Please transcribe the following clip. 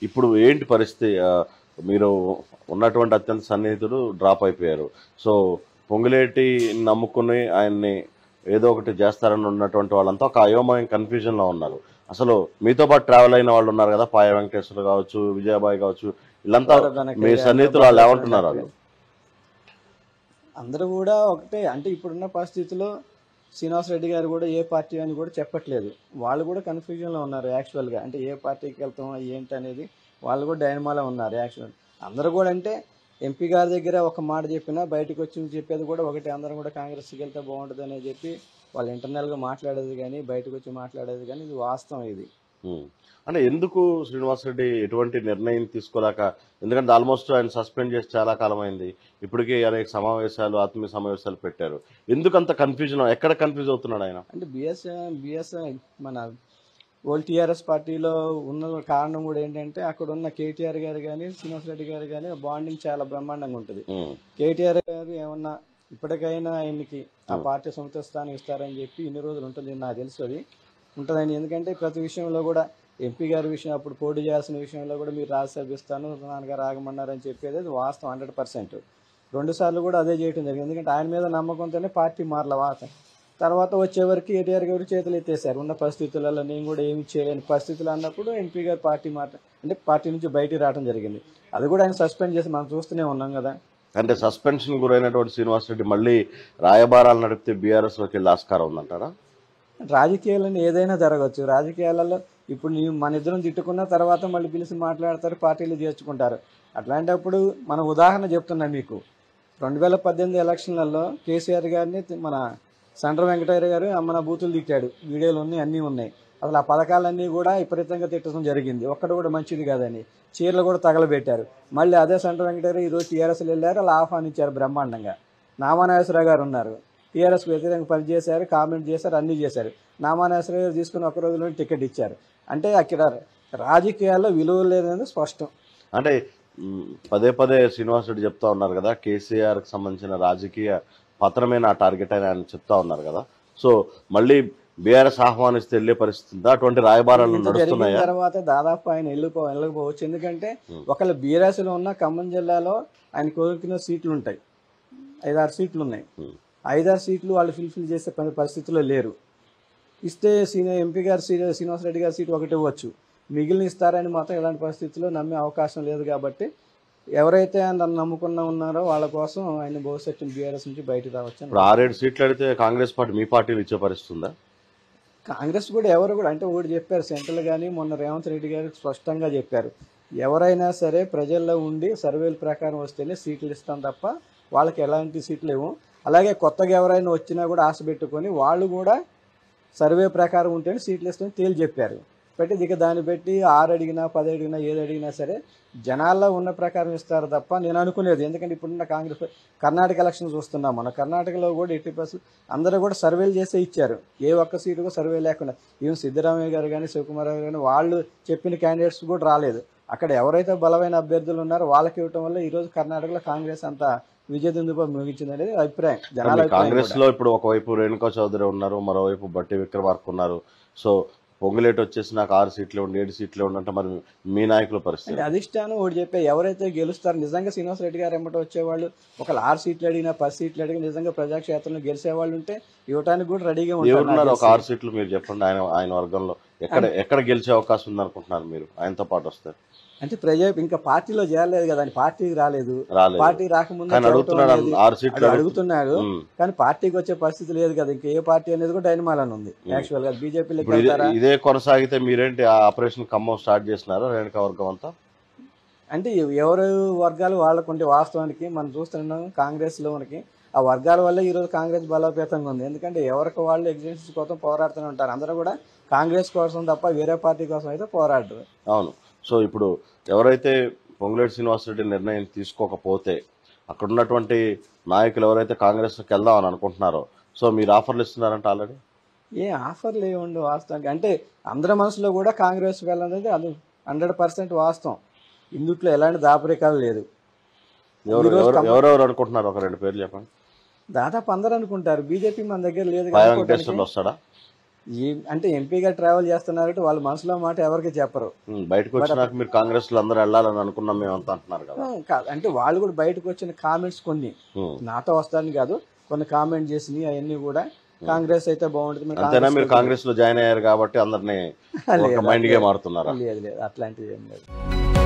ఇప్పుడు ఏంటి పరిస్థితి ఆ, మీరు ఉన్నటువంటి అత్యంత సన్నిహితుడు డ్రాప్ అయిపోయారు సో పొంగులేటి నమ్ముకుని ఆయన్ని ఏదో ఒకటి చేస్తారని ఉన్నటువంటి వాళ్ళంతా ఒక అయోమయం కన్ఫ్యూజన్ లో ఉన్నారు అసలు మీతో పాటు ట్రావెల్ అయిన వాళ్ళు ఉన్నారు కదా పాయ వెంకటేశ్వర కావచ్చు విజయబాయ్ కావచ్చు వీళ్ళంతా మీ సన్నిహితులు వాళ్ళు ఏమంటున్నారు వాళ్ళు అందరూ కూడా ఒకటే అంటే ఇప్పుడున్న పరిస్థితిలో శ్రీనివాస్ రెడ్డి గారు కూడా ఏ పార్టీ అని కూడా చెప్పట్లేదు వాళ్ళు కూడా కన్ఫ్యూజన్లో ఉన్నారు యాక్చువల్గా అంటే ఏ పార్టీకి వెళ్తాం ఏంటి అనేది వాళ్ళు కూడా డైనమాలో ఉన్నారు యాక్చువల్ అందరూ కూడా అంటే ఎంపీ గారి దగ్గర ఒక మాట చెప్పినా బయటకు వచ్చి చెప్పేది కూడా ఒకటి అందరం కూడా కాంగ్రెస్కి వెళ్తే బాగుంటుంది అని చెప్పి వాళ్ళు ఇంటర్నల్గా మాట్లాడేది కానీ బయటకు వచ్చి మాట్లాడేది కానీ ఇది వాస్తవం ఇది ఉమ్. అంటే ఎందుకు శ్రీనివాస్ రెడ్డి ఎటువంటి నిర్ణయం తీసుకోలేక ఎందుకంటే ఆల్మోస్ట్ ఆయన సస్పెండ్ చేసి చాలా కాలం అయింది ఇప్పటికే అనేక సమావేశాలు ఆత్మీయ సమావేశాలు పెట్టారు ఎందుకు అంత కన్ఫ్యూజన్ ఎక్కడ కన్ఫ్యూజ్ అవుతున్నాడు ఆయన అంటే బిఎస్ బిఎస్ మన ఓల్డ్ టీఆర్ఎస్ పార్టీలో ఉన్న కారణం కూడా ఏంటంటే అక్కడ ఉన్న కేటీఆర్ గారు కానీ శ్రీనివాస్ రెడ్డి గారు కానీ బాండింగ్ చాలా బ్రహ్మాండంగా ఉంటుంది ఉమ్. కేటీఆర్ గారు ఏమన్నా ఇప్పటికైనా ఆయనకి ఆ పార్టీ సముచిత స్థానం ఇస్తారని చెప్పి ఇన్ని రోజులు ఉంటుంది నాకు తెలుసు అది ఉంటుందని ఎందుకంటే ప్రతి విషయంలో కూడా ఎంపీ గారి విషయం అప్పుడు పోటీ చేయాల్సిన విషయంలో కూడా మీరు రాజ్యసభ ఇస్తాను నాన్నగారు ఆగమన్నారని చెప్పేది అది వాస్తవం హండ్రెడ్ పర్సెంట్ రెండు సార్లు కూడా అదే చేయటం జరిగింది ఎందుకంటే ఆయన మీద నమ్మకంతోనే పార్టీ మారల వాత తర్వాత వచ్చేవరకు ఏటీఆర్ గారు చేతులు ఎత్తేసారు ఉన్న పరిస్థితులలో నేను కూడా ఏమి చేయలేని పరిస్థితులు అన్నప్పుడు ఎంపీ గారు పార్టీ మాట అంటే పార్టీ నుంచి బయటికి రావడం జరిగింది అది కూడా ఆయన సస్పెండ్ చేసి మనం చూస్తూనే ఉన్నాం కదా అంటే సస్పెన్షన్ గురైనటువంటి శ్రీనివాస్ రెడ్డి మళ్ళీ రాయబారాలు నడిపితే బీఆర్ఎస్ లోకి వెళ్ళే ఆస్కారం ఉందంటారా రాజకీయాలను ఏదైనా జరగవచ్చు రాజకీయాలలో ఇప్పుడు నీ మన ఇద్దరం తిట్టుకున్న తర్వాత మళ్ళీ పిలిచి మాట్లాడతారు పార్టీలు చేర్చుకుంటారు అట్లాంటప్పుడు మన ఉదాహరణ చెప్తున్నా మీకు రెండు వేల పద్దెనిమిది ఎలక్షన్లలో కేసీఆర్ గారిని మన సండ్ర వెంకటయ్య గారు మన బూతులు తిట్టాడు వీడియోలు ఉన్నాయి అన్నీ ఉన్నాయి అసలు ఆ పథకాలన్నీ కూడా విపరీతంగా తిట్టడం జరిగింది ఒక్కడు కూడా మంచిది కాదని చీరలు కూడా తగలబెట్టారు మళ్ళీ అదే సండ్ర వెంకటయ్య ఈరోజు టీఆర్ఎస్లు వెళ్ళారు అలా ఆహ్వానించారు బ్రహ్మాండంగా నామానాగేశ్వరరావు గారు ఉన్నారు టీఆర్ఎస్ వ్యతిరేకంగా పనిచేశారు కామెంట్ చేశారు అన్నీ చేశారు నామానాగేశ్వరరావు గారు తీసుకుని ఒక రోజులో టికెట్ ఇచ్చారు అంటే అక్కడ రాజకీయాల్లో విలువ లేదనేది స్పష్టం అంటే మ్, పదే పదే శ్రీనివాస్ రెడ్డి చెప్తా ఉన్నారు కదా కేసీఆర్ కి సంబంధించిన రాజకీయ పత్రమే నా టార్గెట్ అని ఆయన చెప్తా ఉన్నారు కదా సో మళ్ళీ బీఆర్ఎస్ ఆహ్వానిస్తే వెళ్ళే పరిస్థితి ఉందా అటువంటి రాయబారాలు ఇంత జరిగిన నడుస్తున్నాయా తర్వాత దాదాపు ఆయన వెళ్ళిపో వెళ్ళకపోవచ్చు ఎందుకంటే Hmm. ఒకళ్ళ బీరాసలో ఉన్న ఖమ్మం జిల్లాలో ఆయన కోరుకున్న సీట్లు ఉంటాయి ఐదారు సీట్లు ఉన్నాయి Hmm. ఐదారు సీట్లు వాళ్ళు ఫిల్ఫిల్ చేసే పని పరిస్థితిలో లేరు ఇస్తే సీనియర్ ఎంపీ గారు సీ శ్రీనివాస్ రెడ్డి గారి సీటు ఒకటి ఇవ్వచ్చు మిగిలిన ఇస్తారని మాత్రం ఇలాంటి పరిస్థితుల్లో నమ్మే అవకాశం లేదు కాబట్టి ఎవరైతే ఆయన నమ్ముకున్న ఉన్నారో వాళ్ళ కోసం ఆయన భవిష్యత్తు బీఆర్ఎస్ నుంచి బయటకు రావచ్చు ఇప్పుడు ఆరేడు సీట్లు అడిగితే కాంగ్రెస్ పార్టీ మీ పార్టీలు ఇచ్చే పరిస్థితి ఉందా కాంగ్రెస్ కూడా ఎవరు కూడా అంటే ఒకటి చెప్పారు సెంట్రల్ కానీ మొన్న రేవంత్ రెడ్డి గారు స్పష్టంగా చెప్పారు ఎవరైనా సరే ప్రజల్లో ఉండి సర్వేల ప్రకారం వస్తేనే సీట్లు ఇస్తాం తప్ప వాళ్ళకి ఎలాంటి సీట్లు ఇవ్వం అలాగే కొత్తగా ఎవరైనా వచ్చినా కూడా ఆశ పెట్టుకొని వాళ్ళు కూడా సర్వే ప్రకారం ఉంటేనే సీట్లు ఇస్తామని తేలి చెప్పారు పెట్టి ఇక దాన్ని పెట్టి ఆరు అడిగినా పది అడిగినా ఏది అడిగినా సరే జనాల్లో ఉన్న ప్రకారం ఇస్తారు తప్ప నేను అనుకునేది ఎందుకంటే ఇప్పుడున్న కాంగ్రెస్ కర్ణాటక ఎలక్షన్ చూస్తున్నాం మనం కర్ణాటకలో కూడా ఎయిటీ పర్సెంట్ అందరూ కూడా సర్వేలు చేసే ఇచ్చారు ఏ ఒక్క సీటు కూడా సర్వే లేకుండా ఈవెన్ సిద్ధరామయ్య గారు కానీ శివకుమార్ గారు కానీ వాళ్ళు చెప్పిన క్యాండిడేట్స్ కూడా రాలేదు అక్కడ ఎవరైతే బలమైన అభ్యర్థులు ఉన్నారో వాళ్ళకి ఇవ్వటం వల్ల ఈరోజు కర్ణాటకలో కాంగ్రెస్ అంత విజయదుందుపై ముగించింది అనేది అభిప్రాయం జనాల మీ అభిప్రాయం కాంగ్రెస్ కూడా. లో ఇప్పుడు ఒకవైపు రేణుకా చౌదరి ఉన్నారు మరోవైపు బట్టి విక్రమార్క ఉన్నారు సో పొంగులేటి వచ్చేసి నాకు ఆరు సీట్లు ఉండి ఏడు సీట్లు ఉండి అంటే మరి మీ నాయకుల పరిస్థితి అంటే అధిష్టానం ఒకటి చెప్పే ఎవరైతే గెలుస్తారో నిజంగా శ్రీనివాస్ రెడ్డి గారు ఎమ్మట వచ్చేవాళ్ళు ఒక ఆరు సీట్లు అడిగినా పది సీట్లు అడిగినా నిజంగా ప్రజాక్షేత్రంలో గెలిచేవాళ్ళు ఉంటే ఇవ్వడానికి కూడా రెడీగా ఉంటారు ఎవరున్నారు నాకు ఒక తెలిసి. ఆరు సీట్లు మీరు చెప్పండి ఆయన ఆయన వర్గంలో ఎక్కడ ఎక్కడ గెలిచే అవకాశం ఉంది అనుకుంటున్నారు మీరు ఆయనతో పాటు వస్తే అంటే ప్రజా ఇంకా పార్టీలో చేరలేదు కదా అని పార్టీకి రాలేదు రాలేదు పార్టీ రాకముందు కానీ చెప్పడం అడుగుతున్నాడు అనేది ఆరు సీట్లు అది అడుగు- అడుగుతున్నారు ఉమ్. కానీ పార్టీకి వచ్చే పరిస్థితి లేదు కదా ఇంకా ఏ పార్టీ అనేది కూడా డైనమాలని ఉంది యాక్చువల్ గా బీజేపీలోకి ఇప్పుడు ఇదే వెళ్తారా ఇదే కొనసాగితే మీరేంటి ఆ ఆపరేషన్ ఖమ్మం స్టార్ట్ చేసినారా రేణుకా వర్గం అంతా అంటే ఎవరు వర్గాలు వాళ్ళకుంటే వాస్తవానికి మనం చూస్తున్నాం కాంగ్రెస్ లో మనకి ఆ వర్గాల వల్ల ఈ రోజు కాంగ్రెస్ బలోపేతంగా ఉంది ఎందుకంటే ఎవరికి వాళ్ళు ఎగ్జిస్టెన్స్ కోసం పోరాడుతూనే ఉంటారు అందరూ కూడా కాంగ్రెస్ కోసం తప్ప వేరే పార్టీ కోసం అయితే పోరాడరు అవును సో ఇప్పుడు ఎవరైతే పొంగులేటి శ్రీనివాసరెడ్డి నిర్ణయం తీసుకోకపోతే అక్కడ ఉన్నటువంటి నాయకులు ఎవరైతే కాంగ్రెస్కి వెళ్దాం అని అనుకుంటున్నారో సో మీరు ఆఫర్లు ఇస్తున్నారంట ఆల్రెడీ ఏ ఆఫర్లు ఏముండు వాస్తవానికి అంటే అందరి మనసులో కూడా కాంగ్రెస్ వెళ్ళఅనేది అది హండ్రెడ్ పర్సెంట్ వాస్తవం ఇందుట్లో ఎలాంటి దాపరికాలు లేదు ఎవరు ఈరోజు ఎవరు ఖమ్మం- ఎవరెవరు అనుకుంటున్నారు ఒక రెండు పేర్లు చెప్పండి దాదాపు అందరూ అనుకుంటారు బీజేపీ మన దగ్గర లేదు పాయ కదా వెంకటేశ్వర్లు వస్తాడా ఈ అంటే ఎంపీగా ట్రావెల్ చేస్తున్నారంటే వాళ్ళ మనసులో మాట ఎవరికి చెప్పరు ఉమ్, బయటకు వచ్చినాక మీరు కాంగ్రెస్ లో అందరూ వెళ్ళాలని అనుకున్నాం మేము అంతా అంటున్నారు కదా ఉం, కా- అంటే వాళ్ళు కూడా బయటకు వచ్చిన కామెంట్స్ కొన్ని ఉమ్. నాతో వస్తాను కాదు కొన్ని కామెంట్ చేసినవి అవన్నీ కూడా కాంగ్రెస్ అయితే బాగుంటుంది మీరు అంతేనా కాంగ్రెస్ మీరు కాంగ్రెస్ లో జాయిన్ అయ్యారు కాబట్టి అందరినీ లేదు, ఒక మైండ్ గా మారుతున్నారా లేదు లేదు అట్లాంటివి ఏం లేదు